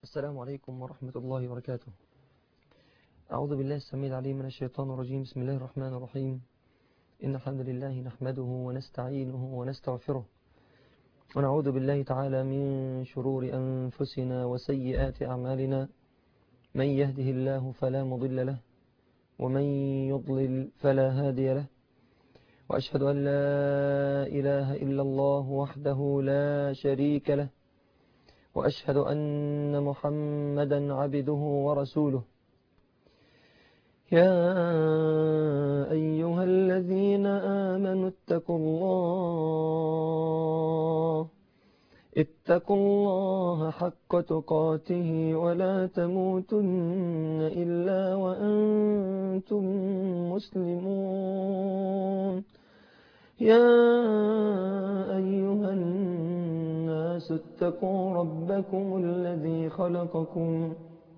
السلام عليكم ورحمة الله وبركاته أعوذ بالله السميع العليم من الشيطان الرجيم بسم الله الرحمن الرحيم إن الحمد لله نحمده ونستعينه ونستغفره ونعوذ بالله تعالى من شرور أنفسنا وسيئات أعمالنا من يهده الله فلا مضل له ومن يضلل فلا هادي له وأشهد أن لا إله إلا الله وحده لا شريك له وأشهد أن محمدا عبده ورسوله يا أيها الذين آمنوا اتقوا الله اتقوا الله حق تقاته ولا تموتن إلا وأنتم مسلمون يا أيها الناس اتقوا ربكم الذي خلقكم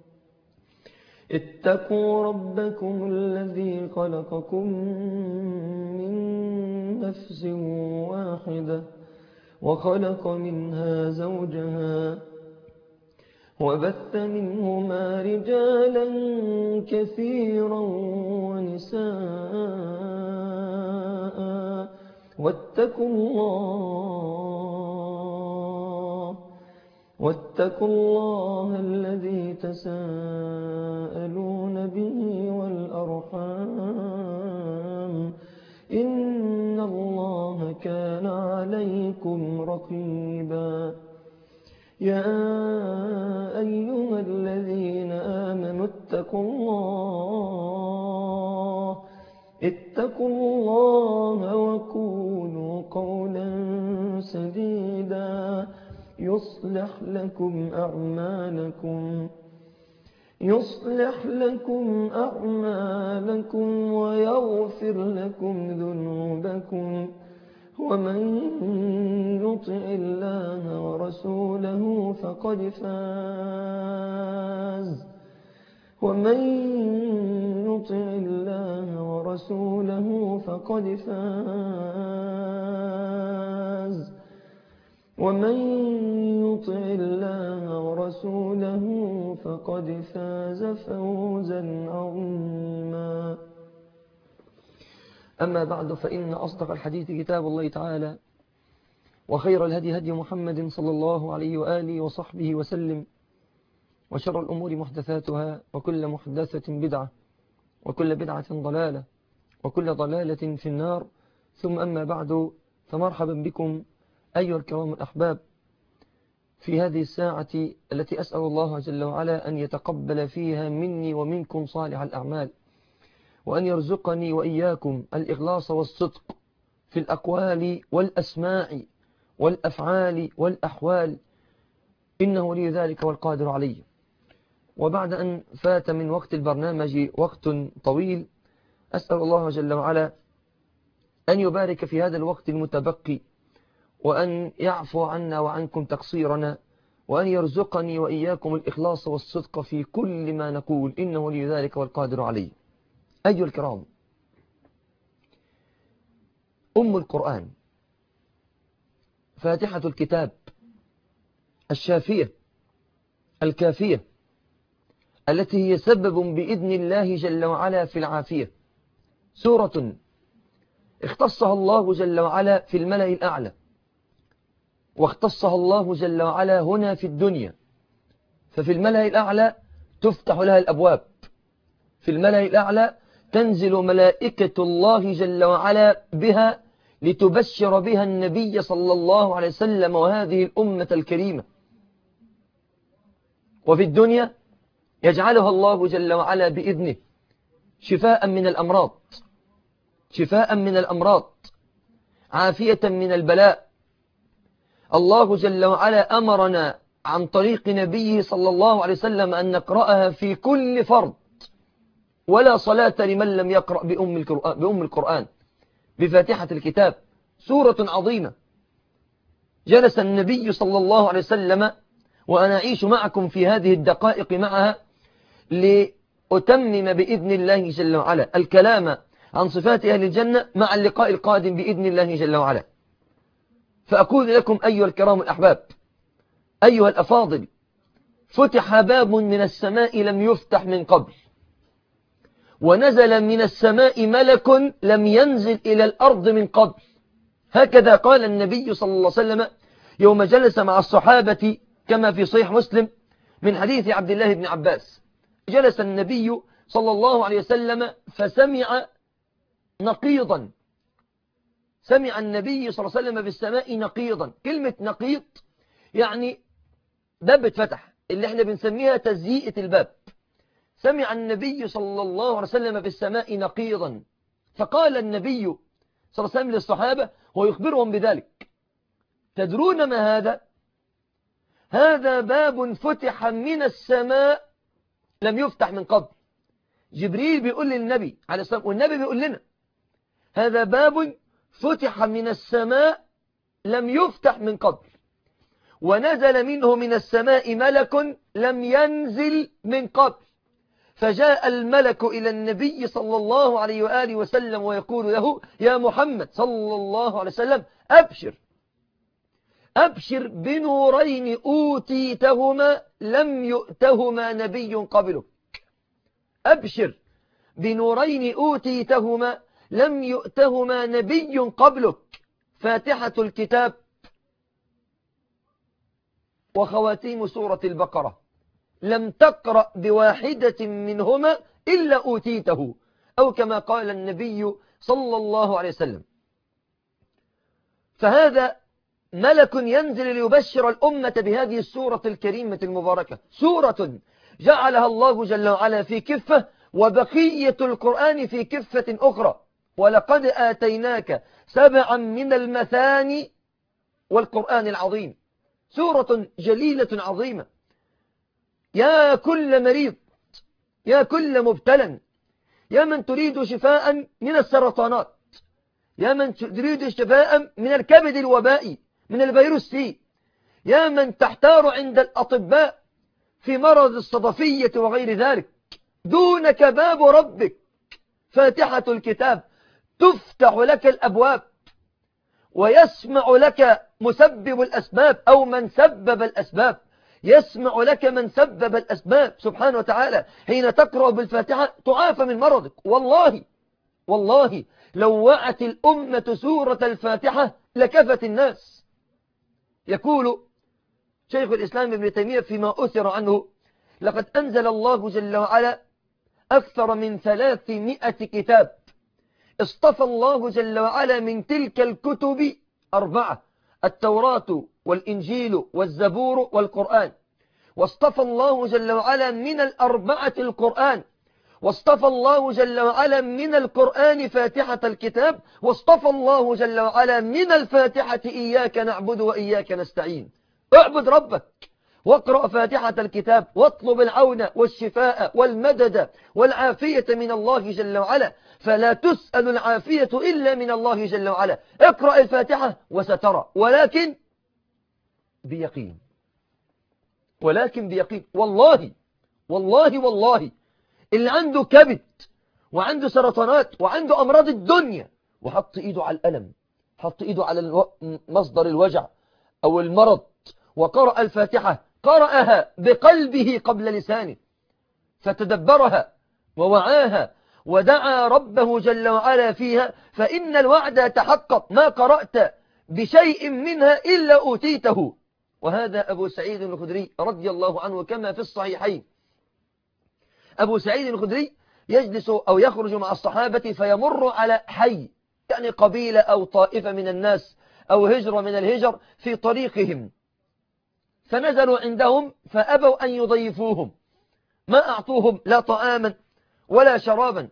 اتقوا ربكم الذي خلقكم من نفس واحدة وخلق منها زوجها وبث منهما رجالا كثيرا ونساء واتقوا الله واتقوا الله الذي تساءلون به والأرحام إن الله كان عليكم رقيبا يا أيها الذين آمنوا اتقوا الله اتقوا الله وقولوا قولا سديدا يصلح لكم أعمالكم يصلح لكم أعمالكم ويغفر لكم ذنوبكم ومن يطع الله ورسوله فقد فاز ومن يطع الله ورسوله فقد فاز ومن يطع الله ورسوله فقد فاز فوزا عظيما أما بعد فإن أصدق الحديث كتاب الله تعالى وخير الهدي هدي محمد صلى الله عليه وآله وصحبه وسلم وشر الأمور محدثاتها وكل محدثة بدعة وكل بدعة ضلالة وكل ضلالة في النار ثم أما بعد فمرحبا بكم أيها الكرام الأحباب في هذه الساعة التي أسأل الله جل وعلا أن يتقبل فيها مني ومنكم صالح الأعمال وأن يرزقني وإياكم الإخلاص والصدق في الأقوال والأسماع والأفعال والأحوال إنه ولي ذلك والقادر عليه وبعد أن فات من وقت البرنامج وقت طويل أسأل الله جل وعلا أن يبارك في هذا الوقت المتبقي وأن يعفو عنا وعنكم تقصيرنا وأن يرزقني وإياكم الإخلاص والصدق في كل ما نقول إنه ولي ذلك والقادر عليه أيها الكرام أم القرآن فاتحة الكتاب الشافية الكافية التي هي سبب بإذن الله جل وعلا في العافية سورة اختصها الله جل وعلا في الملأ الأعلى واختصها الله جل وعلا هنا في الدنيا ففي الملأ الأعلى تفتح لها الأبواب في الملأ الأعلى تنزل ملائكة الله جل وعلا بها لتبشر بها النبي صلى الله عليه وسلم وهذه الأمة الكريمة وفي الدنيا يجعلها الله جل وعلا بإذنه شفاء من الأمراض شفاء من الأمراض عافية من البلاء الله جل وعلا أمرنا عن طريق نبيه صلى الله عليه وسلم أن نقرأها في كل فرض ولا صلاة لمن لم يقرأ بأم القرآن, بأم القرآن بفاتحة الكتاب سورة عظيمة جلس النبي صلى الله عليه وسلم وأنا أعيش معكم في هذه الدقائق معها لأتمم بإذن الله جل وعلا الكلام عن صفات أهل الجنة مع اللقاء القادم بإذن الله جل وعلا فأقول لكم أيها الكرام الأحباب أيها الأفاضل فتح باب من السماء لم يفتح من قبل ونزل من السماء ملك لم ينزل إلى الأرض من قبل هكذا قال النبي صلى الله عليه وسلم يوم جلس مع الصحابة كما في صحيح مسلم من حديث عبد الله بن عباس جلس النبي صلى الله عليه وسلم فسمع نقيضا سمع النبي صلى الله عليه وسلم في السماء نقيضا كلمة نقيض يعني باب اتفتح اللي احنا بنسميها تزيئة الباب سمع النبي صلى الله عليه وسلم في السماء نقيضا فقال النبي صلى الله عليه وسلم للصحابة ويخبرهم بذلك تدرون ما هذا هذا باب فتح من السماء لم يفتح من قبل جبريل بيقول للنبي عليه الصلاة والنبي بيقول لنا هذا باب فتح من السماء لم يفتح من قبل ونزل منه من السماء ملك لم ينزل من قبل فجاء الملك إلى النبي صلى الله عليه وآله وسلم ويقول له يا محمد صلى الله عليه وسلم أبشر أبشر بنورين أوتيتهما لم يؤتهما نبي قبلك أبشر بنورين أوتيتهما لم يؤتهما نبي قبلك فاتحة الكتاب وخواتيم سورة البقرة لم تقرأ بواحدة منهما إلا أوتيته أو كما قال النبي صلى الله عليه وسلم فهذا ملك ينزل ليبشر الأمة بهذه السورة الكريمة المباركة سورة جعلها الله جل وعلا في كفة وبقية القرآن في كفة أخرى ولقد آتيناك سبعا من المثاني والقرآن العظيم سورة جليلة عظيمة يا كل مريض يا كل مبتلا يا من تريد شفاء من السرطانات يا من تريد شفاء من الكبد الوبائي من الفيروس سي يا من تحتار عند الأطباء في مرض الصدفية وغير ذلك دونك باب ربك فاتحة الكتاب تفتح لك الأبواب ويسمع لك مسبب الأسباب أو من سبب الأسباب يسمع لك من سبب الأسباب سبحانه وتعالى حين تقرأ بالفاتحة تعافى من مرضك والله والله لو وعت الأمة سورة الفاتحة لكفت الناس يقول شيخ الإسلام ابن تيمية فيما أثر عنه لقد أنزل الله جل وعلا أكثر من ثلاثمائة كتاب اصطفى الله جل وعلا من تلك الكتب أربعة التوراة والإنجيل والزبور والقرآن واصطفى الله جل وعلا من الأربعة القرآن واصطفى الله جل وعلا من القرآن فاتحة الكتاب واصطفى الله جل وعلا من الفاتحة إياك نعبد وإياك نستعين اعبد ربك واقرأ فاتحة الكتاب واطلب العون والشفاء والمدد والعافية من الله جل وعلا فلا تسأل العافية إلا من الله جل وعلا اقرأ الفاتحة وسترى ولكن بيقين ولكن بيقين والله والله والله اللي عنده كبد وعنده سرطانات وعنده أمراض الدنيا وحط إيده على الألم حط إيده على الو... مصدر الوجع أو المرض وقرأ الفاتحة قرأها بقلبه قبل لسانه فتدبرها ووعاها ودعا ربه جل وعلا فيها فإن الوعد تحقق ما قرأت بشيء منها إلا أوتيته وهذا أبو سعيد الخدري رضي الله عنه كما في الصحيحين أبو سعيد الخدري يجلس أو يخرج مع الصحابة فيمر على حي يعني قبيلة أو طائفة من الناس أو هجرة من الهجر في طريقهم فنزلوا عندهم فأبوا أن يضيفوهم ما أعطوهم لا طعاما ولا شرابا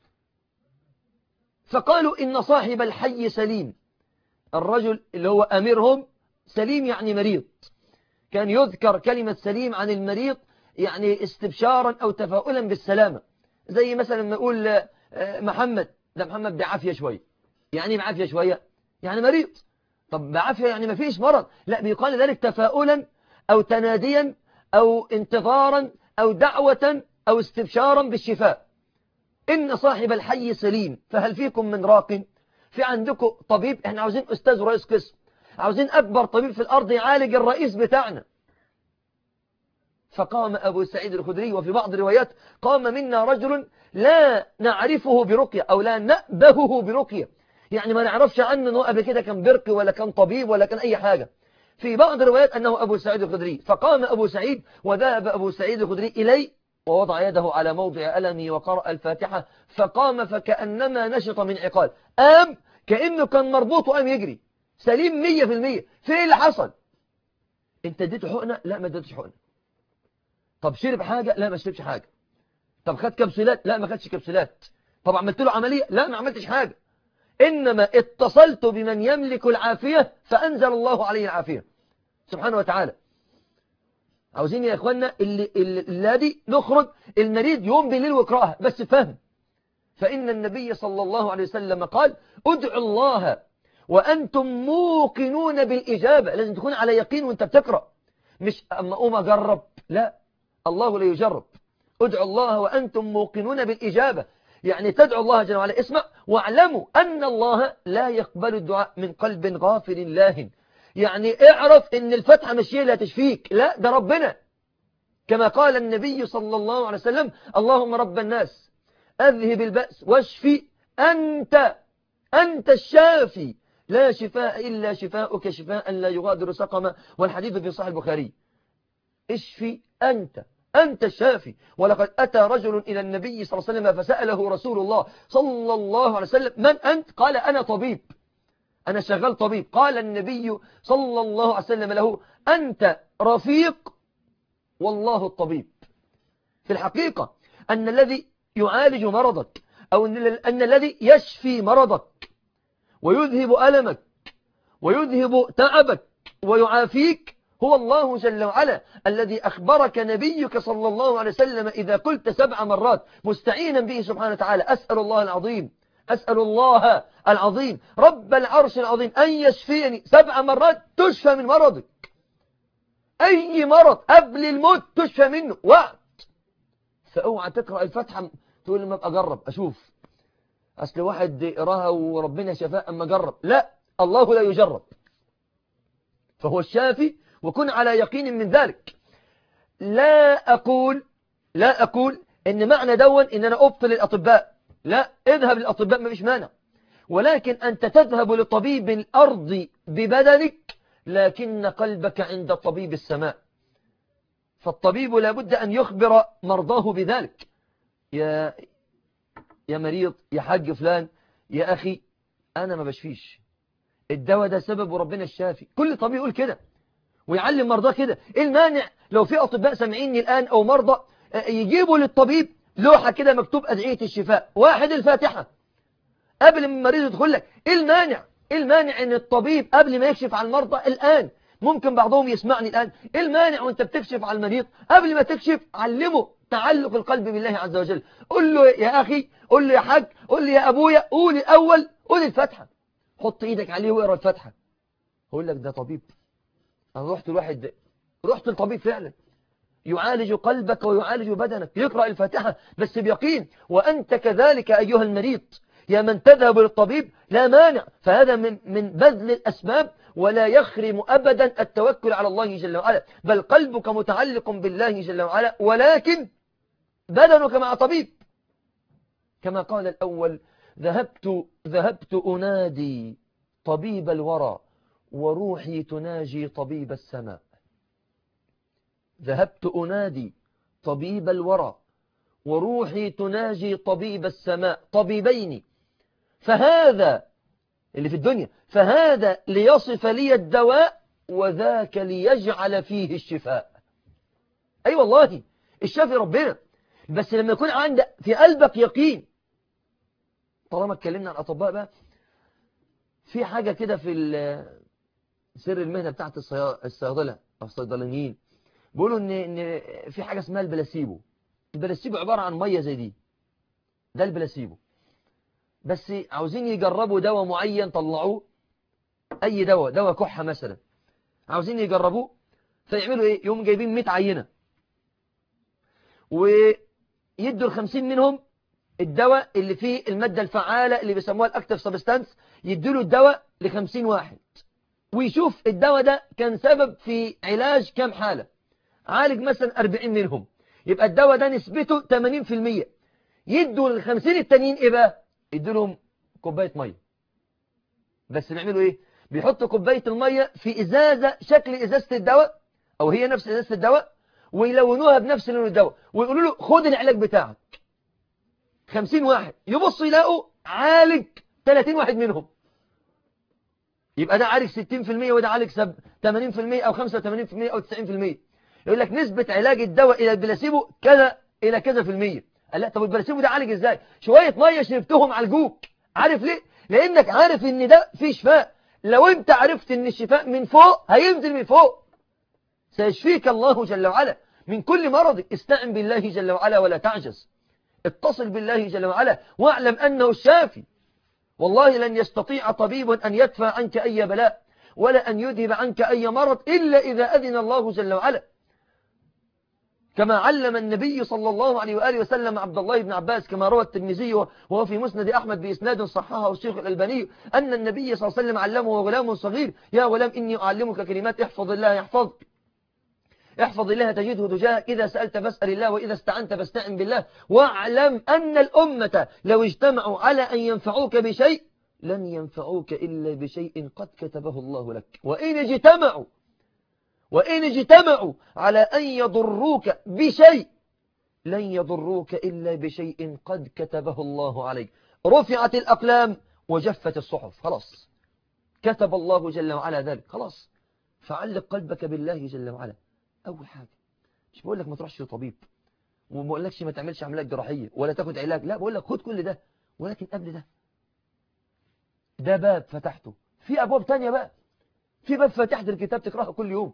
فقالوا إن صاحب الحي سليم الرجل اللي هو أميرهم سليم يعني مريض كان يذكر كلمة سليم عن المريض يعني استبشارا أو تفاؤلا بالسلامة زي مثلا ما يقول محمد ده محمد بعافية شوية يعني بعافية شوية يعني مريض طب بعافية يعني ما فيش مرض لا بيقال ذلك تفاؤلا أو تناديا أو انتظارا أو دعوة أو استبشارا بالشفاء إن صاحب الحي سليم فهل فيكم من راق في عندكم طبيب احنا عاوزين أستاذ رئيس قسم عاوزين أكبر طبيب في الأرض يعالج الرئيس بتاعنا فقام أبو سعيد الخدري وفي بعض الروايات قام منا رجل لا نعرفه برقية أو لا نأبهه برقية يعني ما نعرفش عنه أنه قبل كده كان برقي ولا كان طبيب ولا كان أي حاجة في بعض الروايات أنه أبو سعيد الخدري فقام أبو سعيد وذهب أبو سعيد الخدري إلي ووضع يده على موضع ألمي وقرأ الفاتحة فقام فكأنما نشط من عقال قام كأنه كان مربوط وقام يجري سليم مية في المية في ايه اللي حصل انت اديته حقنة لا ما اديتش حقنة طب شرب حاجة لا ما شربش حاجة طب خد كبسولات لا ما خدش كبسولات طب عملت له عملية لا ما عملتش حاجة إنما اتصلت بمن يملك العافية فأنزل الله عليه العافية سبحانه وتعالى عاوزين يا إخوانا اللي الذي نخرج المريض يوم بالليل ويقرأها بس فهم فإن النبي صلى الله عليه وسلم قال ادعوا الله وأنتم موقنون بالإجابة لازم تكون على يقين وانت بتقرأ مش أما أقوم أجرب لا الله لا يجرب ادعوا الله وأنتم موقنون بالإجابة يعني تدعو الله جل وعلا اسمع واعلموا أن الله لا يقبل الدعاء من قلب غافل لاهن يعني اعرف ان الفتحة مش هي اللي هتشفيك لا ده ربنا كما قال النبي صلى الله عليه وسلم اللهم رب الناس أذهب البأس واشفي أنت أنت الشافي لا شفاء إلا شفاءك شفاء لا يغادر سقما والحديث في صحيح البخاري اشفي أنت أنت الشافي ولقد أتى رجل إلى النبي صلى الله عليه وسلم فسأله رسول الله صلى الله عليه وسلم من أنت قال أنا طبيب أنا شغال طبيب قال النبي صلى الله عليه وسلم له أنت رفيق والله الطبيب في الحقيقة أن الذي يعالج مرضك أو أن الذي يشفي مرضك ويذهب ألمك ويذهب تعبك ويعافيك هو الله جل وعلا الذي أخبرك نبيك صلى الله عليه وسلم إذا قلت سبع مرات مستعينا به سبحانه وتعالى أسأل الله العظيم أسأل الله العظيم رب العرش العظيم أن يشفيني سبع مرات تشفى من مرضك أي مرض قبل الموت تشفى منه وقت فأوعى تقرأ الفتحة تقول لما أبقى أجرب أشوف أصل واحد يقراها وربنا شفاء أما جرب لا الله لا يجرب فهو الشافي وكن على يقين من ذلك لا أقول لا أقول إن معنى دون إن أنا أبطل الأطباء لا اذهب للأطباء ما فيش مانع ولكن أنت تذهب لطبيب الأرض ببدنك لكن قلبك عند طبيب السماء فالطبيب لابد أن يخبر مرضاه بذلك يا يا مريض يا حاج فلان يا أخي أنا ما بشفيش الدواء ده سبب وربنا الشافي كل طبيب يقول كده ويعلم مرضاه كده ايه المانع لو في أطباء سامعيني الآن أو مرضى يجيبوا للطبيب لوحة كده مكتوب أدعية الشفاء واحد الفاتحة قبل ما المريض يدخل لك ايه المانع ايه المانع ان الطبيب قبل ما يكشف عن المرضى الآن ممكن بعضهم يسمعني الآن ايه المانع وانت بتكشف عن المريض قبل ما تكشف علمه تعلق القلب بالله عز وجل قل له يا أخي قل له يا حاج قل له يا أبويا قول الأول قول الفاتحة حط ايدك عليه واقرا الفاتحة هقول لك ده طبيب أنا رحت لواحد رحت للطبيب فعلا يعالج قلبك ويعالج بدنك يقرأ الفاتحة بس بيقين وأنت كذلك أيها المريض يا من تذهب للطبيب لا مانع فهذا من من بذل الأسباب ولا يخرم أبدا التوكل على الله جل وعلا بل قلبك متعلق بالله جل وعلا ولكن بدنك مع طبيب كما قال الأول ذهبت ذهبت أنادي طبيب الورى وروحي تناجي طبيب السماء ذهبت أنادي طبيب الورى وروحي تناجي طبيب السماء طبيبين فهذا اللي في الدنيا فهذا ليصف لي الدواء وذاك ليجعل فيه الشفاء أي أيوة والله الشافي ربنا بس لما يكون عندك في قلبك يقين طالما اتكلمنا عن الأطباء بقى في حاجة كده في سر المهنة بتاعت الصيادلة أو الصيدلانيين بيقولوا إن, إن في حاجة اسمها البلاسيبو البلاسيبو عبارة عن مية زي دي ده البلاسيبو بس عاوزين يجربوا دواء معين طلعوه أي دواء دواء كحة مثلا عاوزين يجربوه فيعملوا إيه يوم جايبين 100 عينة ويدوا الخمسين منهم الدواء اللي فيه المادة الفعالة اللي بيسموها الأكتف سبستانس يدوا له الدواء لخمسين واحد ويشوف الدواء ده كان سبب في علاج كام حالة عالج مثلا 40 منهم يبقى الدواء ده نسبته 80% يدوا ال 50 التانيين ايه بقى يدوا لهم كوبايه ميه بس بيعملوا ايه بيحطوا كوبايه الميه في ازازه شكل ازازه الدواء او هي نفس ازازه الدواء ويلونوها بنفس لون الدواء ويقولوا له خد العلاج بتاعك 50 واحد يبصوا يلاقوا عالج 30 واحد منهم يبقى ده عالج 60% وده عالج 80% او 85% او 90% يقول لك نسبة علاج الدواء الى البلاسيبو كذا الى كذا في المية قال لا طب البلاسيبو ده عالج ازاي شوية مية شربتهم عالجوك عارف ليه لانك عارف ان ده فيه شفاء لو انت عرفت ان الشفاء من فوق هينزل من فوق سيشفيك الله جل وعلا من كل مرض استعن بالله جل وعلا ولا تعجز اتصل بالله جل وعلا واعلم أنه الشافي والله لن يستطيع طبيب أن يدفع عنك أي بلاء ولا أن يذهب عنك أي مرض إلا إذا أذن الله جل وعلا كما علم النبي صلى الله عليه وآله وسلم عبد الله بن عباس كما روى الترمذي وهو في مسند أحمد بإسناد صححه الشيخ الألباني أن النبي صلى الله عليه وسلم علمه وغلام صغير يا غلام إني أعلمك كلمات احفظ الله يحفظك احفظ الله تجده تجاهك إذا سألت فاسأل الله وإذا استعنت فاستعن بالله واعلم أن الأمة لو اجتمعوا على أن ينفعوك بشيء لن ينفعوك إلا بشيء قد كتبه الله لك وإن اجتمعوا وإن اجتمعوا على أن يضروك بشيء لن يضروك إلا بشيء قد كتبه الله عليك رفعت الأقلام وجفت الصحف خلاص كتب الله جل وعلا ذلك خلاص فعلق قلبك بالله جل وعلا أول حاجة مش بقول لك ما تروحش لطبيب وما بقولكش ما تعملش عمليات جراحية ولا تاخد علاج لا بقول لك خد كل ده ولكن قبل ده ده باب فتحته في أبواب تانية بقى في باب فتحت الكتاب تقرأها كل يوم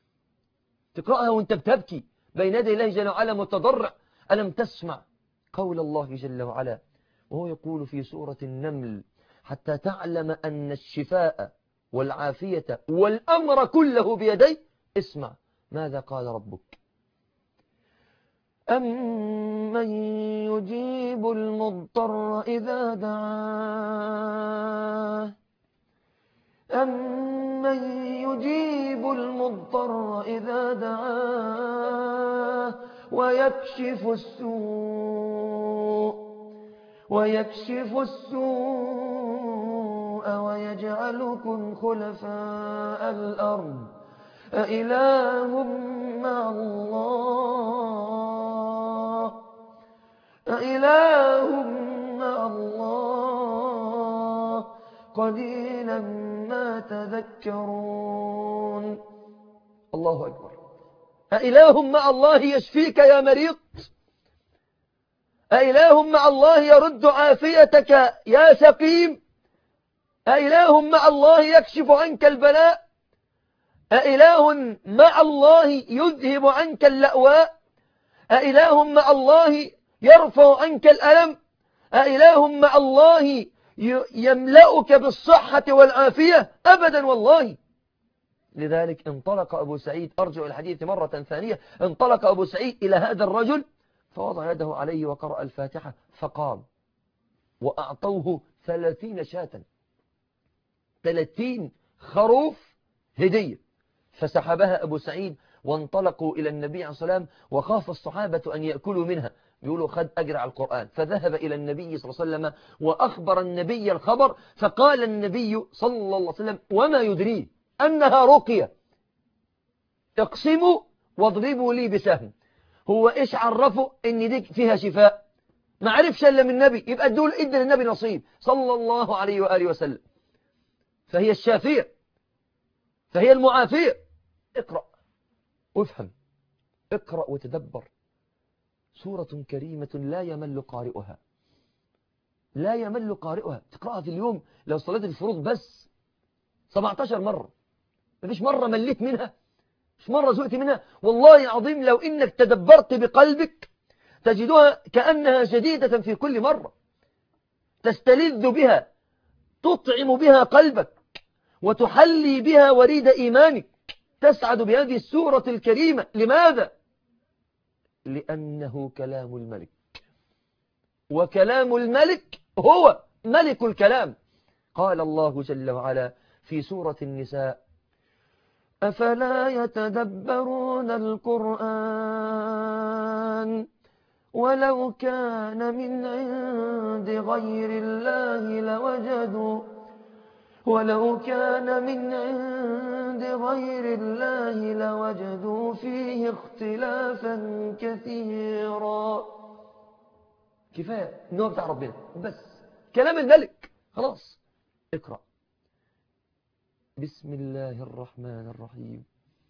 تقرأها وانت بتبكي بين يدي الله جل وعلا متضرع ألم تسمع قول الله جل وعلا وهو يقول في سورة النمل حتى تعلم أن الشفاء والعافية والأمر كله بيدي اسمع ماذا قال ربك أمن يجيب المضطر إذا دعاه أمن يجيب المضطر إذا دعاه ويكشف السوء ويكشف السوء ويجعلكم خلفاء الأرض أإله مع الله أإله مع الله قليلا ما تذكرون الله أكبر أإله مع الله يشفيك يا مريض أإله مع الله يرد عافيتك يا سقيم أإله مع الله يكشف عنك البلاء أإله مع الله يذهب عنك اللأواء أإله مع الله يرفع عنك الألم أإله مع الله يملأك بالصحة والعافية أبدا والله لذلك انطلق أبو سعيد أرجع الحديث مرة ثانية انطلق أبو سعيد إلى هذا الرجل فوضع يده عليه وقرأ الفاتحة فقام وأعطوه ثلاثين شاة ثلاثين خروف هدية فسحبها أبو سعيد وانطلقوا إلى النبي عليه الصلاة والسلام وخاف الصحابة أن يأكلوا منها بيقولوا خد أجر على القرآن فذهب إلى النبي صلى الله عليه وسلم وأخبر النبي الخبر فقال النبي صلى الله عليه وسلم وما يدريه أنها رقية اقسموا واضربوا لي بسهم هو إيش عرفوا إن دي فيها شفاء ما عرفش إلا من النبي يبقى الدول إدى للنبي نصيب صلى الله عليه وآله وسلم فهي الشافية فهي المعافية اقرأ وافهم اقرأ وتدبر سورة كريمة لا يمل قارئها لا يمل قارئها تقرأها في اليوم لو صليت الفروض بس 17 مرة مفيش مرة مليت منها مش مرة زهقت منها والله العظيم لو إنك تدبرت بقلبك تجدها كأنها جديدة في كل مرة تستلذ بها تطعم بها قلبك وتحلي بها وريد إيمانك تسعد بهذه السورة الكريمة لماذا؟ لأنه كلام الملك وكلام الملك هو ملك الكلام قال الله جل وعلا في سورة النساء أفلا يتدبرون القرآن ولو كان من عند غير الله لوجدوا ولو كان من عند غير الله لوجدوا فيه اختلافا كثيرا كفاية النوع بتاع ربنا بس كلام الملك خلاص اقرأ بسم الله الرحمن الرحيم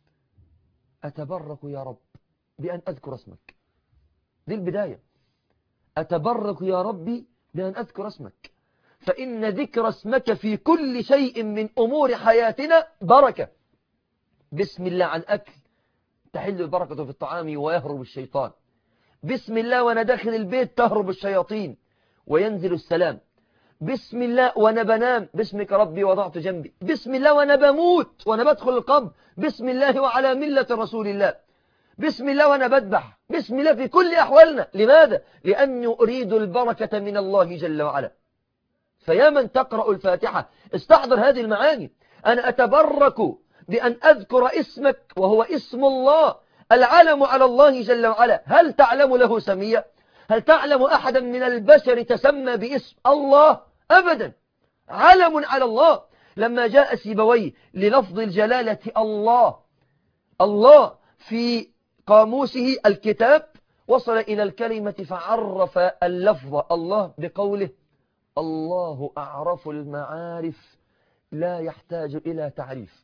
أتبرك يا رب بأن أذكر اسمك دي البداية أتبرك يا ربي بأن أذكر اسمك فإن ذكر اسمك في كل شيء من أمور حياتنا بركة بسم الله عن أكل تحل البركة في الطعام ويهرب الشيطان بسم الله وأنا داخل البيت تهرب الشياطين وينزل السلام بسم الله وأنا بنام باسمك ربي وضعت جنبي بسم الله وأنا بموت وأنا بدخل القبر بسم الله وعلى ملة رسول الله بسم الله وأنا بدبح بسم الله في كل أحوالنا لماذا؟ لأني أريد البركة من الله جل وعلا فيا من تقرأ الفاتحة استحضر هذه المعاني أنا أتبرك بأن أذكر اسمك وهو اسم الله العلم على الله جل وعلا هل تعلم له سمية؟ هل تعلم أحدا من البشر تسمى باسم الله؟ أبدا علم على الله لما جاء سيبوي للفظ الجلالة الله الله في قاموسه الكتاب وصل إلى الكلمة فعرف اللفظ الله بقوله الله أعرف المعارف لا يحتاج إلى تعريف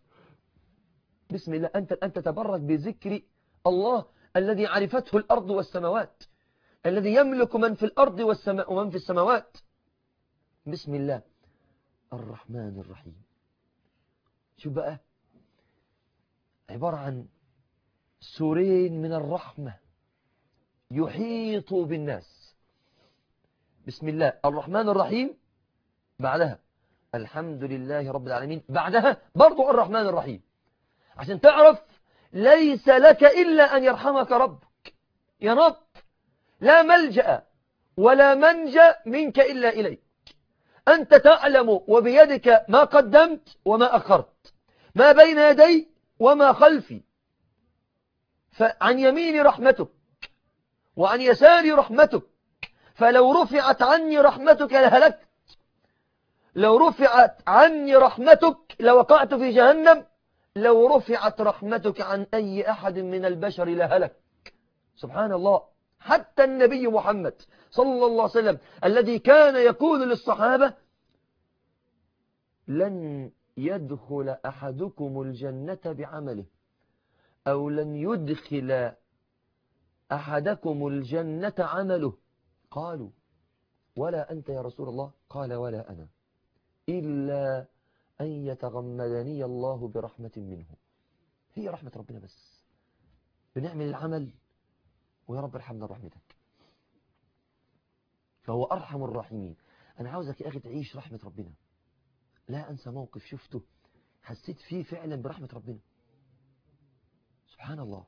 بسم الله أنت أنت تبرك بذكر الله الذي عرفته الأرض والسماوات الذي يملك من في الأرض والسماء ومن في السماوات بسم الله الرحمن الرحيم شو بقى عبارة عن سورين من الرحمة يحيط بالناس بسم الله الرحمن الرحيم بعدها الحمد لله رب العالمين بعدها برضو الرحمن الرحيم عشان تعرف ليس لك إلا أن يرحمك ربك يا رب لا ملجأ ولا منجا منك إلا إليك أنت تعلم وبيدك ما قدمت وما أخرت ما بين يدي وما خلفي فعن يميني رحمتك وعن يساري رحمتك فلو رفعت عني رحمتك لهلكت لو رفعت عني رحمتك لوقعت في جهنم لو رفعت رحمتك عن أي أحد من البشر لهلك سبحان الله حتى النبي محمد صلى الله عليه وسلم الذي كان يقول للصحابة لن يدخل أحدكم الجنة بعمله أو لن يدخل أحدكم الجنة عمله قالوا ولا أنت يا رسول الله قال ولا أنا إلا أن يتغمدني الله برحمة منه هي رحمة ربنا بس بنعمل العمل ويا رب ارحمنا برحمتك فهو أرحم الراحمين أنا عاوزك يا أخي تعيش رحمة ربنا لا أنسى موقف شفته حسيت فيه فعلا برحمة ربنا سبحان الله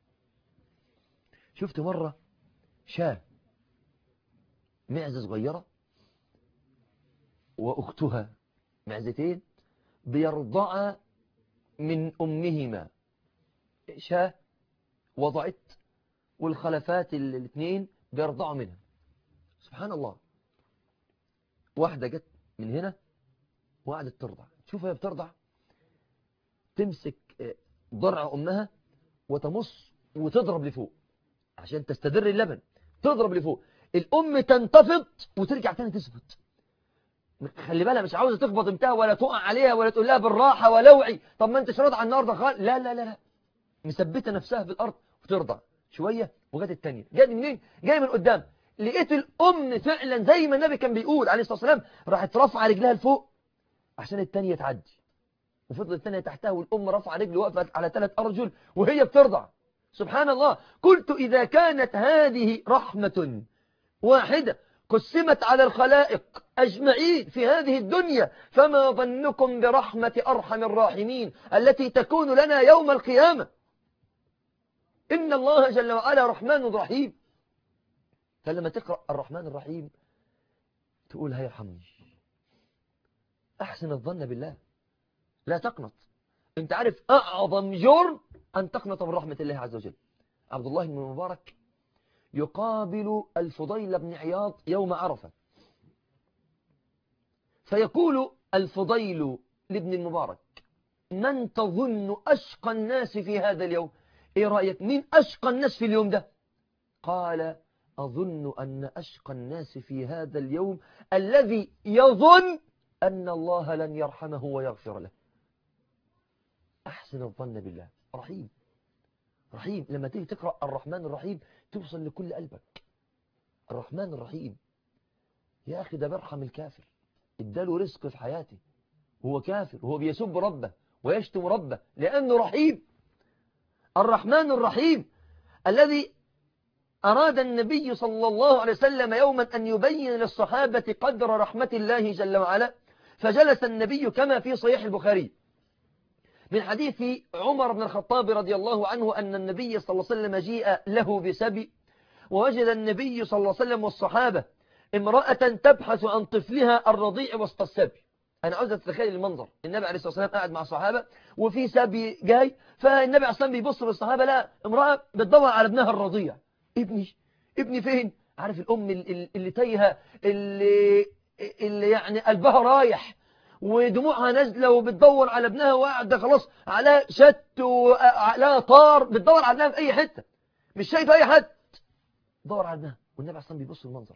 شفت مرة شاه معزة صغيرة وأختها معزتين بيرضع من أمهما شاه وضعت والخلفات الاثنين بيرضعوا منها سبحان الله واحدة جت من هنا وقعدت ترضع شوف هي بترضع تمسك ضرع أمها وتمص وتضرب لفوق عشان تستدر اللبن تضرب لفوق الأم تنتفض وترجع تاني تثبت خلي بالها مش عاوزة تخبط امتها ولا تقع عليها ولا تقول لها بالراحة ولوعي طب ما انتش راضعة النهاردة خالص لا لا لا لا مثبتة نفسها في الأرض وترضع شوية وجت التانية جاي منين جاي من قدام لقيت الأم فعلا زي ما النبي كان بيقول عليه الصلاة والسلام راحت رافعة رجلها لفوق عشان التانية تعدي وفضلت التانية تحتها والأم رافعة رجل وقفت على ثلاث أرجل وهي بترضع سبحان الله قلت إذا كانت هذه رحمة واحدة قسمت على الخلائق أجمعين في هذه الدنيا فما ظنكم برحمة أرحم الراحمين التي تكون لنا يوم القيامة إن الله جل وعلا رحمن رحيم فلما تقرأ الرحمن الرحيم تقول هيا يرحمني أحسن الظن بالله لا تقنط انت عارف أعظم جرم أن تقنط من رحمة الله عز وجل عبد الله بن المبارك يقابل الفضيل بن عياض يوم عرفة فيقول الفضيل لابن المبارك من تظن أشقى الناس في هذا اليوم ايه رأيك مين أشقى الناس في اليوم ده قال أظن أن أشقى الناس في هذا اليوم الذي يظن أن الله لن يرحمه ويغفر له أحسن الظن بالله رحيم رحيم لما تيجي تقرأ الرحمن الرحيم توصل لكل قلبك الرحمن الرحيم يا أخي ده بيرحم الكافر اداله رزق في حياته هو كافر وهو بيسب ربه ويشتم ربه لأنه رحيم الرحمن الرحيم الذي أراد النبي صلى الله عليه وسلم يوما أن يبين للصحابة قدر رحمة الله جل وعلا فجلس النبي كما في صحيح البخاري من حديث عمر بن الخطاب رضي الله عنه أن النبي صلى الله عليه وسلم جيء له بسبي ووجد النبي صلى الله عليه وسلم والصحابة امرأة تبحث عن طفلها الرضيع وسط السبي أنا عاوز أتخيل المنظر النبي عليه الصلاة والسلام قاعد مع الصحابة وفي سبي جاي فالنبي عليه الصلاة والسلام بيبص للصحابة لا امرأة بتدور على ابنها الرضيع ابني ابني فين عارف الأم اللي تايهة اللي, اللي يعني قلبها رايح ودموعها نازلة وبتدور على ابنها وقاعدة خلاص على شت وعلى طار بتدور على ابنها في أي حتة مش شايفة أي حد دور على ابنها والنبي أصلا بيبص المنظر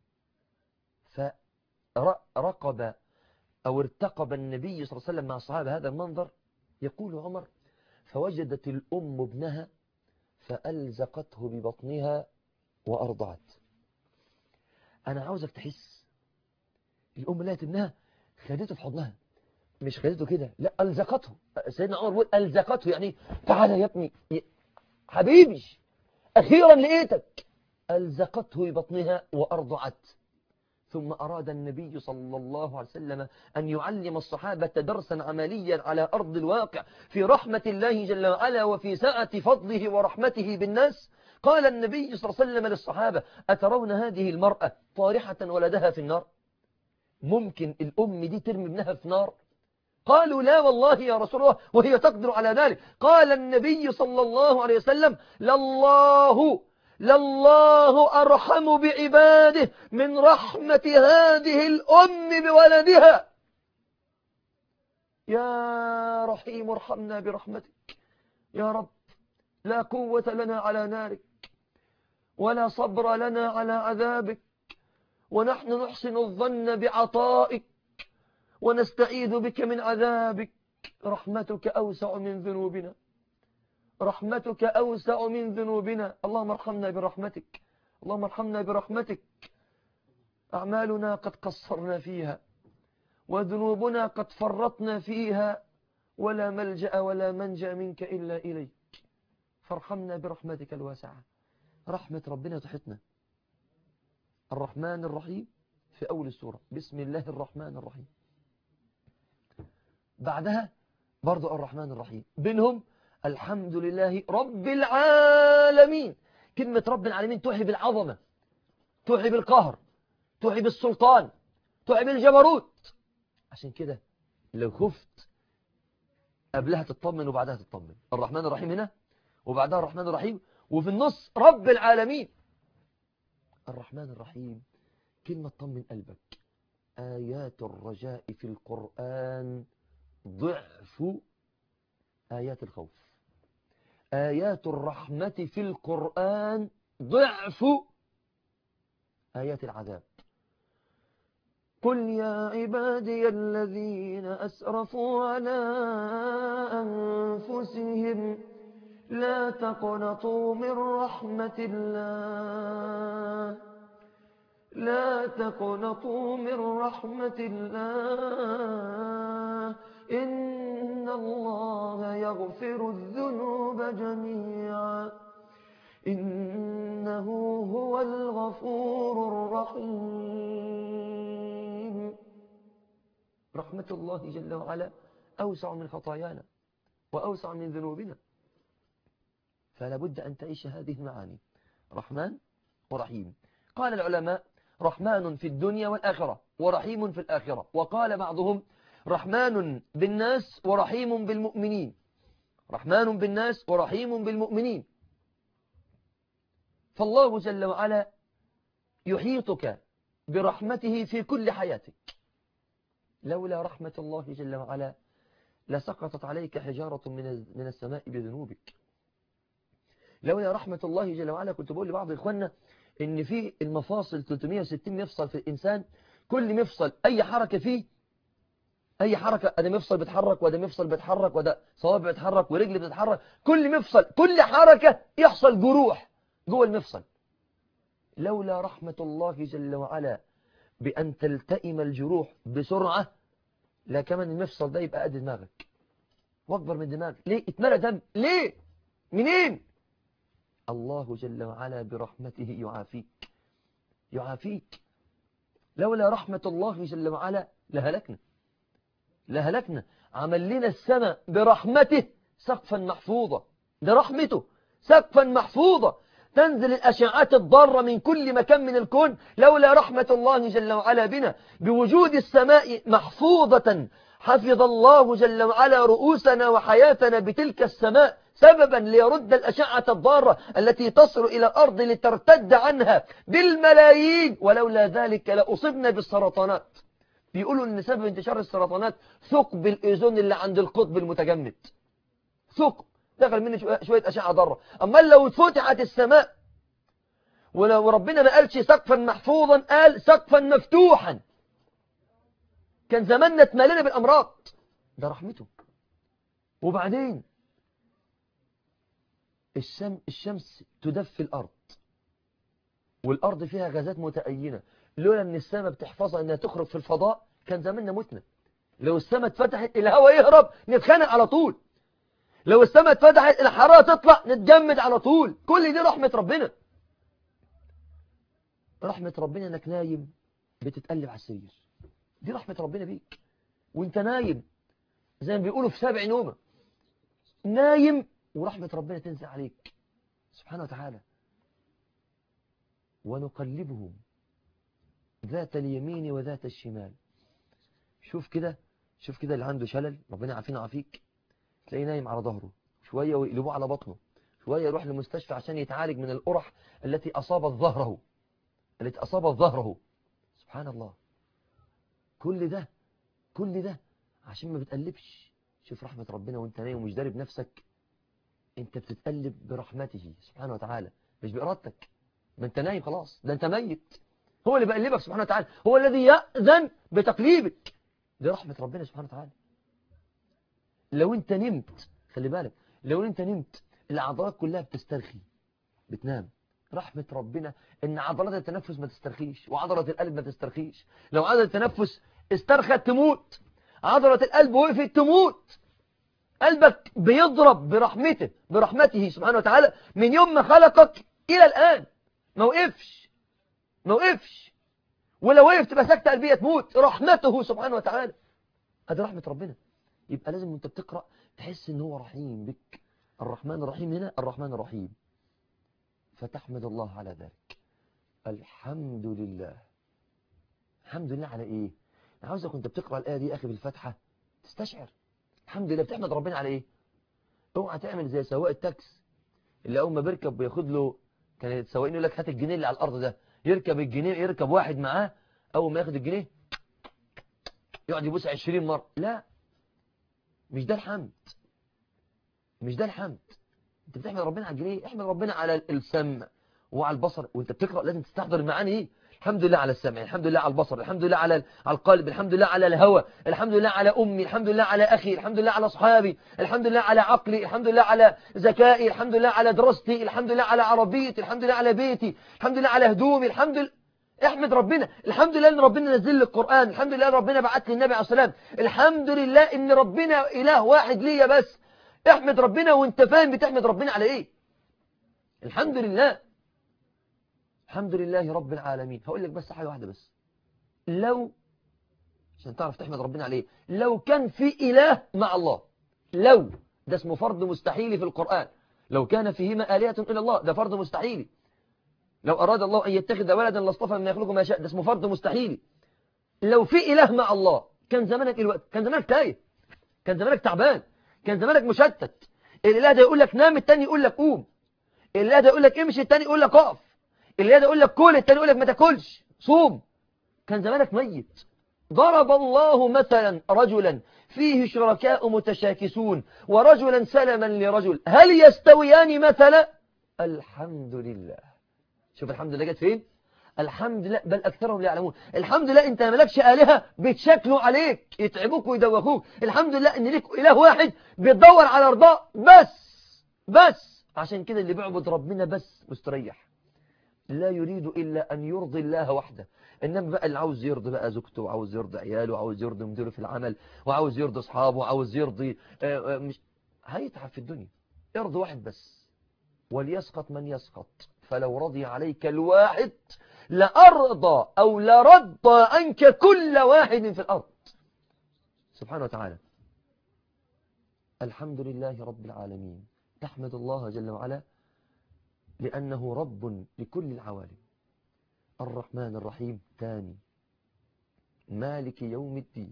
فرقب أو ارتقب النبي صلى الله عليه وسلم مع الصحابة هذا المنظر يقول عمر فوجدت الأم ابنها فألزقته ببطنها وأرضعت أنا عاوزك تحس الأم لقت ابنها خدته في حضنها مش خدته كده لا ألزقته سيدنا عمر بيقول ألزقته يعني تعالى يا ابني حبيبي أخيرا لقيتك ألزقته ببطنها وأرضعت ثم أراد النبي صلى الله عليه وسلم أن يعلم الصحابة درسا عمليا على أرض الواقع في رحمة الله جل وعلا وفي سعة فضله ورحمته بالناس قال النبي صلى الله عليه وسلم للصحابة أترون هذه المرأة طارحة ولدها في النار ممكن الأم دي ترمي ابنها في نار قالوا لا والله يا رسول الله وهي تقدر على ذلك قال النبي صلى الله عليه وسلم لله لله أرحم بعباده من رحمة هذه الأم بولدها يا رحيم ارحمنا برحمتك يا رب لا قوة لنا على نارك ولا صبر لنا على عذابك ونحن نحسن الظن بعطائك ونستعيذ بك من عذابك رحمتك أوسع من ذنوبنا رحمتك أوسع من ذنوبنا اللهم ارحمنا برحمتك اللهم ارحمنا برحمتك أعمالنا قد قصرنا فيها وذنوبنا قد فرطنا فيها ولا ملجأ ولا منجأ منك إلا إليك فارحمنا برحمتك الواسعة رحمة ربنا تحتنا الرحمن الرحيم في أول السورة بسم الله الرحمن الرحيم بعدها برضو الرحمن الرحيم بينهم الحمد لله رب العالمين كلمة رب العالمين توحي بالعظمة توحي بالقهر توحي بالسلطان توحي بالجبروت عشان كده لو خفت قبلها تطمن وبعدها تطمن الرحمن الرحيم هنا وبعدها الرحمن الرحيم وفي النص رب العالمين الرحمن الرحيم كلمة طمن قلبك آيات الرجاء في القرآن ضعف آيات الخوف آيات الرحمة في القرآن ضعف آيات العذاب قل يا عبادي الذين أسرفوا على أنفسهم لا تقنطوا من رحمة الله لا تقنطوا من رحمة الله إن الله يغفر الذنوب جميعا إنه هو الغفور الرحيم رحمة الله جل وعلا أوسع من خطايانا وأوسع من ذنوبنا فلا بد أن تعيش هذه المعاني رحمن ورحيم قال العلماء رحمن في الدنيا والآخرة ورحيم في الآخرة وقال بعضهم رحمن بالناس ورحيم بالمؤمنين رحمن بالناس ورحيم بالمؤمنين فالله جل وعلا يحيطك برحمته في كل حياتك لولا رحمة الله جل وعلا لسقطت عليك حجارة من من السماء بذنوبك لولا رحمة الله جل وعلا كنت بقول لبعض إخواننا إن في المفاصل 360 مفصل في الإنسان كل مفصل أي حركة فيه أي حركة أده مفصل بيتحرك وده مفصل بيتحرك وده صوابع بيتحرك ورجل بتتحرك كل مفصل كل حركة يحصل جروح جوه المفصل لولا رحمة الله جل وعلا بأن تلتئم الجروح بسرعة لا كمان المفصل ده يبقى قد دماغك واكبر من دماغك ليه اتملى دم ليه منين الله جل وعلا برحمته يعافيك يعافيك لولا رحمة الله جل وعلا لهلكنا لهلكنا عمل لنا السماء برحمته سقفا محفوظا ده رحمته سقفا محفوظا تنزل الأشعات الضارة من كل مكان من الكون لولا رحمة الله جل وعلا بنا بوجود السماء محفوظة حفظ الله جل وعلا رؤوسنا وحياتنا بتلك السماء سببا ليرد الأشعة الضارة التي تصل إلى الأرض لترتد عنها بالملايين ولولا ذلك لأصبنا بالسرطانات بيقولوا أن سبب انتشار السرطانات ثقب الإيزون اللي عند القطب المتجمد ثقب دخل منه شوية أشعة ضارة أما لو فتحت السماء ولو ربنا ما قالش سقفا محفوظا قال سقفا مفتوحا كان زماننا اتملينا بالأمراض ده رحمته وبعدين الشم الشمس تدفي الأرض والأرض فيها غازات متأينة لولا أن السماء بتحفظها أنها تخرج في الفضاء كان زماننا متنا لو السماء اتفتحت الهواء يهرب نتخانق على طول لو السماء اتفتحت الحرارة تطلع نتجمد على طول كل دي رحمة ربنا رحمة ربنا انك نايم بتتقلب على السرير دي رحمة ربنا بيك وانت نايم زي ما بيقولوا في سبع نومة نايم ورحمة ربنا تنزل عليك سبحانه وتعالى ونقلبهم ذات اليمين وذات الشمال شوف كده شوف كده اللي عنده شلل ربنا عافينا وعافيك تلاقيه نايم على ظهره شوية ويقلبوه على بطنه شوية يروح لمستشفى عشان يتعالج من القرح التي أصابت ظهره التي أصابت ظهره سبحان الله كل ده كل ده عشان ما بتقلبش شوف رحمة ربنا وانت نايم ومش دارب نفسك انت بتتقلب برحمته سبحانه وتعالى مش بإرادتك ما انت نايم خلاص ده انت ميت هو اللي بقلبك سبحانه وتعالى هو الذي يأذن بتقليبك دي رحمة ربنا سبحانه وتعالى لو انت نمت خلي بالك لو انت نمت العضلات كلها بتسترخي بتنام رحمة ربنا ان عضلات التنفس ما تسترخيش وعضلة القلب ما تسترخيش لو عضلة التنفس استرخت تموت عضلة القلب وقفت تموت قلبك بيضرب برحمته برحمته سبحانه وتعالى من يوم ما خلقك إلى الآن ما وقفش ما وقفش ولو وقف تبقى سكتة قلبية تموت رحمته سبحانه وتعالى هذه رحمة ربنا يبقى لازم وانت بتقرأ تحس ان هو رحيم بك الرحمن الرحيم هنا الرحمن الرحيم فتحمد الله على ذلك الحمد لله الحمد لله على ايه انا عاوزك وانت بتقرأ الآية دي اخي بالفتحة تستشعر الحمد لله بتحمد ربنا على ايه اوعى تعمل زي سواق التاكس اللي اول ما بيركب بياخد له كان السواقين يقول لك هات الجنيه اللي على الارض ده يركب الجنيه يركب واحد معاه اول ما ياخد الجنيه يقعد يبوس 20 مرة لا مش ده الحمد مش ده الحمد انت بتحمد ربنا على الجنيه احمد ربنا على السمع وعلى البصر وانت بتقرأ لازم تستحضر المعاني ايه الحمد لله على السمع الحمد لله على البصر الحمد لله على على القلب الحمد لله على الهوى الحمد لله على أمي الحمد لله على أخي الحمد لله على أصحابي الحمد لله على عقلي الحمد لله على ذكائي الحمد لله على دراستي الحمد لله على عربيتي الحمد لله على بيتي الحمد لله على هدومي الحمد لله احمد ربنا الحمد لله ان ربنا نزل لي القرآن الحمد لله ان ربنا بعت لي النبي عليه الصلاة والسلام الحمد لله ان ربنا إله واحد ليا بس احمد ربنا وانت فاهم بتحمد ربنا على ايه الحمد لله الحمد لله رب العالمين هقول لك بس حاجة واحدة بس لو عشان تعرف تحمد ربنا عليه لو كان في إله مع الله لو ده اسمه فرض مستحيل في القرآن لو كان فيهما آلهة إلا الله ده فرض مستحيل لو أراد الله أن يتخذ ولدا لاصطفى من يخلق ما شاء ده اسمه فرض مستحيل لو في إله مع الله كان زمانك الوقت كان زمانك تايه كان زمانك تعبان كان زمانك مشتت الاله ده يقول لك نام التاني يقول لك قوم الاله ده يقول لك امشي التاني يقول لك اقف الاله ده يقول لك كل التاني يقول لك ما تاكلش صوم كان زمانك ميت ضرب الله مثلا رجلا فيه شركاء متشاكسون ورجلا سلما لرجل هل يستويان مثلا الحمد لله شوف الحمد لله جت فين الحمد لله بل أكثرهم لا يعلمون الحمد لله أنت ملكش آلهة بتشكلوا عليك يتعبوك ويدوخوك الحمد لله أن ليك إله واحد بتدور على رضاه بس بس عشان كده اللي بيعبد ربنا بس مستريح لا يريد إلا أن يرضي الله وحده إنما بقى اللي عاوز يرضي بقى زوجته وعاوز يرضي عياله وعاوز يرضي مديره في العمل وعاوز يرضي أصحابه وعاوز يرضي آه، آه، مش هيتعب في الدنيا ارضي واحد بس وليسقط من يسقط فلو رضي عليك الواحد لأرضى أو لرضى عنك كل واحد في الأرض سبحانه وتعالى الحمد لله رب العالمين تحمد الله جل وعلا لأنه رب لكل العوالم الرحمن الرحيم تاني مالك يوم الدين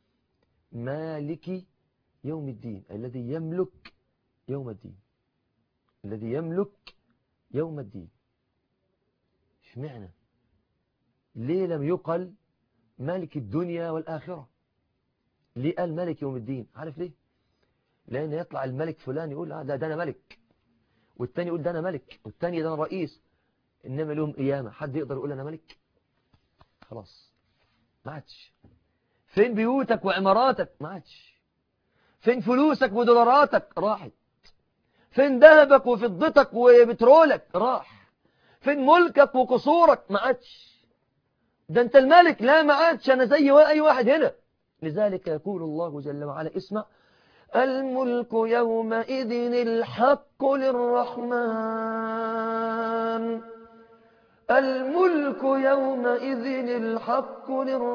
مالك يوم الدين الذي يملك يوم الدين الذي يملك يوم الدين اشمعنى ليه لم يقل مالك الدنيا والآخرة ليه قال ملك يوم الدين عارف ليه لأن يطلع الملك فلان يقول آه ده, ده أنا ملك والتاني يقول ده أنا ملك والتاني ده أنا رئيس إنما لهم قيامة حد يقدر يقول أنا ملك خلاص ما عادش فين بيوتك وعماراتك ما عادش فين فلوسك ودولاراتك راحت فين ذهبك وفضتك وبترولك راح فين ملكك وقصورك ما عادش ده انت الملك لا ما عادش انا زي اي واحد هنا لذلك يقول الله جل وعلا اسمع الملك يومئذ الحق للرحمن الملك يومئذ الحق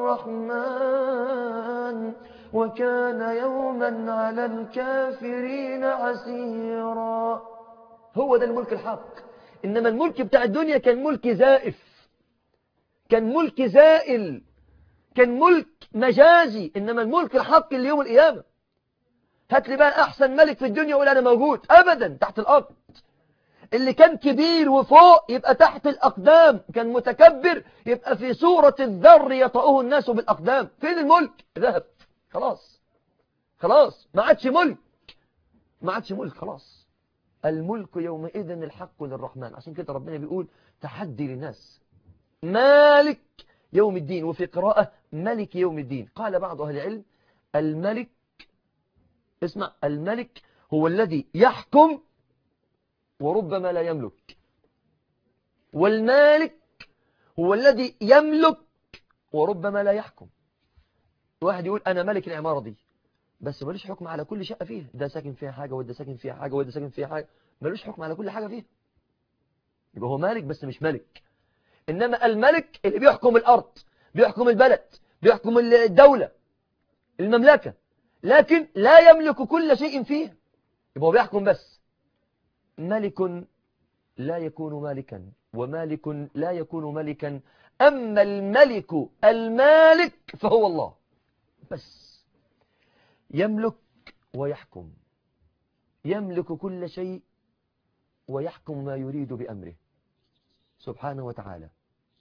للرحمن وكان يوما على الكافرين عسيرا هو ده الملك الحق إنما الملك بتاع الدنيا كان ملك زائف كان ملك زائل كان ملك مجازي إنما الملك الحق اللي يوم القيامة هات لي بقى أحسن ملك في الدنيا ولا أنا موجود أبدا تحت الأرض اللي كان كبير وفوق يبقى تحت الأقدام كان متكبر يبقى في صورة الذر يطأه الناس بالأقدام فين الملك ذهب خلاص خلاص ما عادش ملك ما عادش ملك خلاص الملك يومئذ الحق للرحمن عشان كده ربنا بيقول تحدي للناس مالك يوم الدين وفي قراءة ملك يوم الدين قال بعض أهل العلم الملك اسمع الملك هو الذي يحكم وربما لا يملك والمالك هو الذي يملك وربما لا يحكم واحد يقول أنا ملك العمارة دي بس ملوش حكم على كل شقة فيها ده ساكن فيها حاجة وده ساكن فيها حاجة وده ساكن فيها حاجة ملوش حكم على كل حاجة فيها يبقى هو مالك بس مش ملك إنما الملك اللي بيحكم الأرض بيحكم البلد بيحكم الدولة المملكة لكن لا يملك كل شيء فيها يبقى هو بيحكم بس ملك لا يكون مالكا ومالك لا يكون ملكا أما الملك المالك فهو الله بس يملك ويحكم يملك كل شيء ويحكم ما يريد بأمره سبحانه وتعالى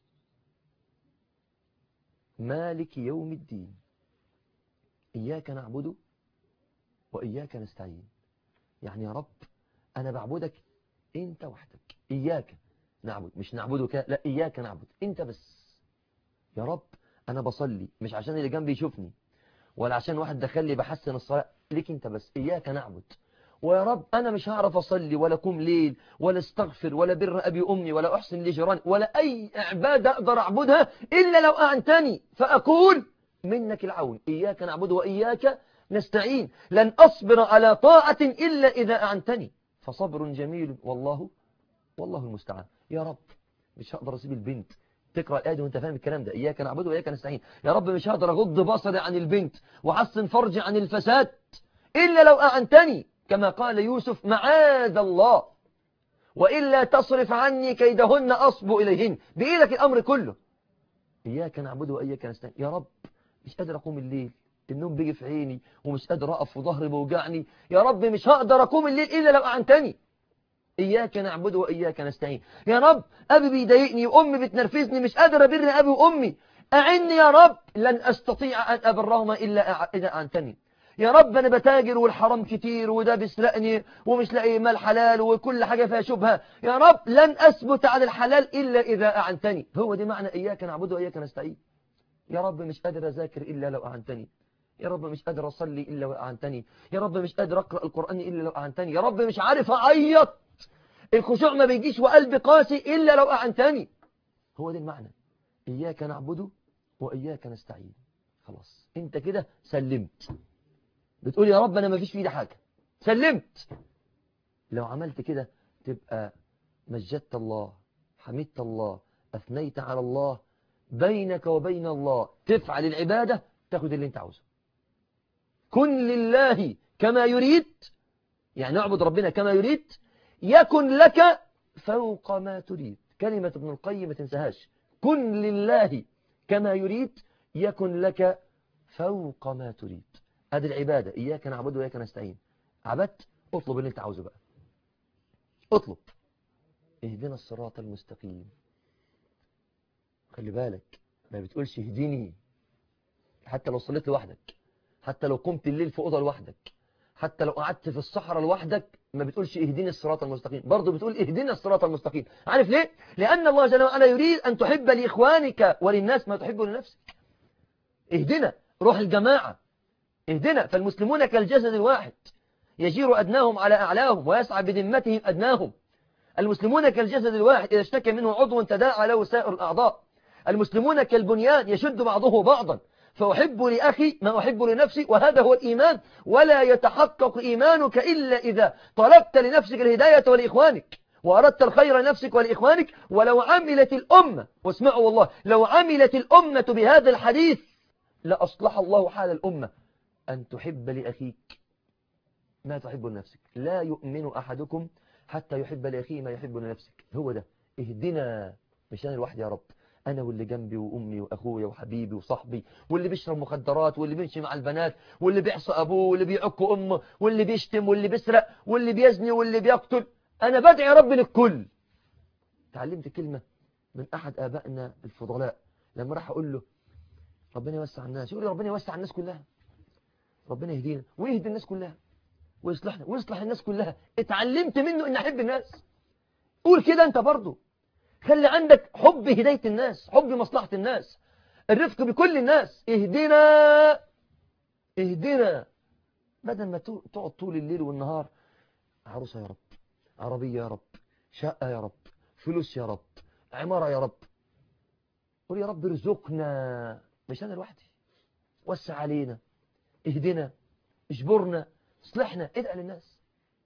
مالك يوم الدين إياك نعبد وإياك نستعين يعني يا رب أنا بعبدك أنت وحدك إياك نعبد مش نعبدك لا إياك نعبد أنت بس يا رب أنا بصلي مش عشان اللي جنبي يشوفني ولا عشان واحد دخل لي بحسن الصلاة ليك أنت بس إياك نعبد ويا رب أنا مش هعرف أصلي ولا قوم ليل ولا استغفر ولا بر أبي أمي ولا أحسن لجيراني ولا أي عبادة أقدر أعبدها إلا لو أعنتني فأقول منك العون إياك نعبد وإياك نستعين لن أصبر على طاعة إلا إذا أعنتني فصبر جميل والله والله المستعان يا رب مش هقدر أسيب البنت تقرأ الآية وانت فاهم الكلام ده إياك نعبد وإياك نستعين يا رب مش هقدر أغض بصري عن البنت وحسن فرجي عن الفساد إلا لو أعنتني كما قال يوسف معاذ الله وإلا تصرف عني كيدهن أصب إليهن بإيدك الأمر كله إياك نعبد وإياك نستعين يا رب مش قادر أقوم الليل النوم بيجي في عيني ومش قادر اقف وظهري بيوجعني يا رب مش هقدر اقوم الليل الا لو اعنتني اياك نعبد واياك نستعين يا رب ابي بيضايقني وامي بتنرفزني مش قادر ابر ابي وامي اعني يا رب لن استطيع ان ابرهما الا اذا اعنتني يا رب انا بتاجر والحرام كتير وده بيسرقني ومش لاقي مال حلال وكل حاجه فيها شبهه يا رب لن اثبت على الحلال الا اذا اعنتني هو دي معنى اياك نعبد واياك نستعين يا رب مش قادر اذاكر الا لو اعنتني يا رب مش قادر اصلي الا لو اعنتني يا رب مش قادر اقرا القران الا لو اعنتني يا رب مش عارف اعيط الخشوع ما بيجيش وقلبي قاسي الا لو اعنتني هو ده المعنى اياك نعبد واياك نستعين خلاص انت كده سلمت بتقول يا رب انا ما فيش في ايدي حاجه سلمت لو عملت كده تبقى مجدت الله حمدت الله اثنيت على الله بينك وبين الله تفعل العباده تاخد اللي انت عاوزه كن لله كما يريد يعني اعبد ربنا كما يريد يكن لك فوق ما تريد كلمة ابن القيم ما تنساهاش كن لله كما يريد يكن لك فوق ما تريد ادي العبادة إياك نعبد وإياك نستعين عبدت اطلب اللي انت عاوزه بقى اطلب اهدنا الصراط المستقيم خلي بالك ما بتقولش اهدني حتى لو صليت لوحدك حتى لو قمت الليل في أوضة لوحدك حتى لو قعدت في الصحراء لوحدك ما بتقولش اهدني الصراط المستقيم برضه بتقول اهدنا الصراط المستقيم عارف ليه لأن الله جل وعلا يريد أن تحب لإخوانك وللناس ما تحب لنفسك اهدنا روح الجماعة اهدنا فالمسلمون كالجسد الواحد يجير أدناهم على أعلاهم ويسعى بذمتهم أدناهم المسلمون كالجسد الواحد إذا اشتكى منه عضو تداعى له سائر الأعضاء المسلمون كالبنيان يشد بعضه بعضا فأحب لأخي ما أحب لنفسي وهذا هو الإيمان ولا يتحقق إيمانك إلا إذا طلبت لنفسك الهداية ولإخوانك وأردت الخير لنفسك ولإخوانك ولو عملت الأمة واسمعوا والله لو عملت الأمة بهذا الحديث لأصلح الله حال الأمة أن تحب لأخيك ما تحب لنفسك لا يؤمن أحدكم حتى يحب لأخيه ما يحب لنفسك هو ده اهدنا مش أنا لوحدي يا رب أنا واللي جنبي وأمي وأخويا وحبيبي وصاحبي واللي بيشرب مخدرات واللي بيمشي مع البنات واللي بيعصى أبوه واللي بيعك أمه واللي بيشتم واللي بيسرق واللي بيزني واللي بيقتل أنا بدعي يا رب للكل تعلمت كلمة من أحد آبائنا الفضلاء لما راح أقول له ربنا يوسع الناس يقول لي ربنا يوسع الناس كلها ربنا يهدينا ويهدي الناس كلها ويصلحنا ويصلح الناس كلها اتعلمت منه ان احب الناس قول كده انت برضه خلي عندك حب هداية الناس حب مصلحة الناس الرفق بكل الناس اهدنا اهدنا بدل ما تقعد طول الليل والنهار عروسة يا رب عربية يا رب شقة يا رب فلوس يا رب عمارة يا رب قول يا رب ارزقنا مش انا لوحدي وسع علينا اهدنا اجبرنا اصلحنا ادعى للناس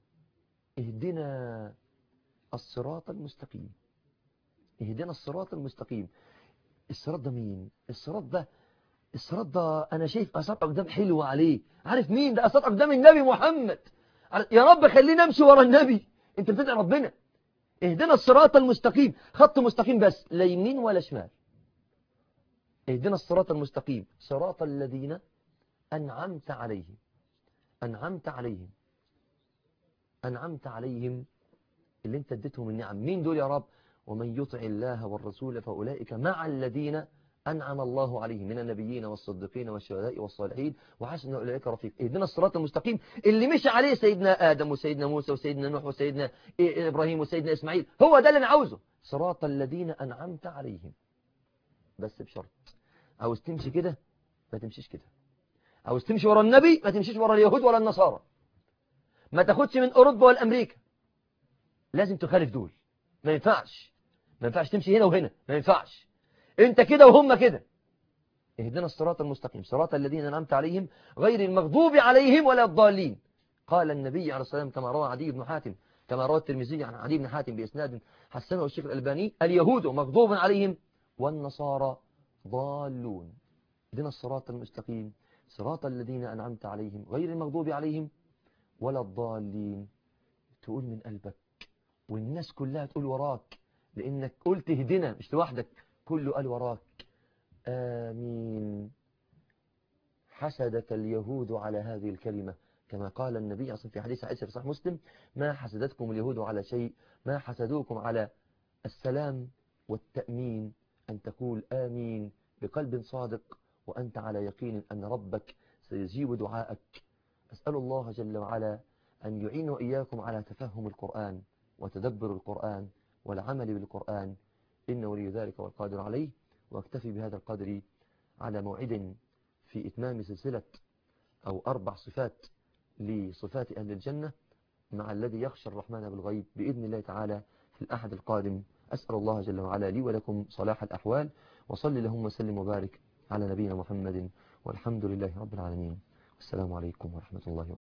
اهدنا الصراط المستقيم اهدنا الصراط المستقيم الصراط ده مين الصراط ده الصراط ده انا شايف اثار اقدام حلوه عليه عارف مين ده اثار اقدام النبي محمد يا رب خلينا امشي ورا النبي انت بتدعي ربنا اهدنا الصراط المستقيم خط مستقيم بس لا يمين ولا شمال اهدنا الصراط المستقيم صراط الذين انعمت عليهم أنعمت عليهم أنعمت عليهم اللي انت اديتهم النعم مين دول يا رب ومن يطع الله والرسول فأولئك مع الذين أنعم الله عليهم من النبيين والصديقين والشهداء والصالحين وحسن أولئك رفيق اهدنا الصراط المستقيم اللي مشى عليه سيدنا آدم وسيدنا موسى وسيدنا نوح وسيدنا إبراهيم وسيدنا إسماعيل هو ده اللي أنا عاوزه صراط الذين أنعمت عليهم بس بشرط عاوز تمشي كده ما تمشيش كده عاوز تمشي ورا النبي ما تمشيش ورا اليهود ولا النصارى ما تاخدش من أوروبا ولا أمريكا لازم تخالف دول ما ينفعش ما ينفعش تمشي هنا وهنا ما ينفعش انت كده وهم كده اهدنا الصراط المستقيم صراط الذين أنعمت عليهم غير المغضوب عليهم ولا الضالين قال النبي عليه الصلاة والسلام كما روى عدي بن حاتم كما روى الترمذي عن عدي بن حاتم بإسناد حسنه الشيخ الألباني اليهود مغضوب عليهم والنصارى ضالون اهدنا الصراط المستقيم صراط الذين أنعمت عليهم غير المغضوب عليهم ولا الضالين تقول من قلبك والناس كلها تقول وراك لأنك قلت اهدنا مش لوحدك كله قال وراك آمين حسدك اليهود على هذه الكلمة كما قال النبي أصلا في حديث عائشة في صحيح مسلم ما حسدتكم اليهود على شيء ما حسدوكم على السلام والتأمين أن تقول آمين بقلب صادق وأنت على يقين أن ربك سيجيب دعاءك أسأل الله جل وعلا أن يعين إياكم على تفهم القرآن وتدبر القرآن والعمل بالقرآن إن ولي ذلك والقادر عليه واكتفي بهذا القدر على موعد في إتمام سلسلة أو أربع صفات لصفات أهل الجنة مع الذي يخشى الرحمن بالغيب بإذن الله تعالى في الأحد القادم أسأل الله جل وعلا لي ولكم صلاح الأحوال وصل لهم وسلم وبارك على نبينا محمد والحمد لله رب العالمين والسلام عليكم ورحمة الله وبركاته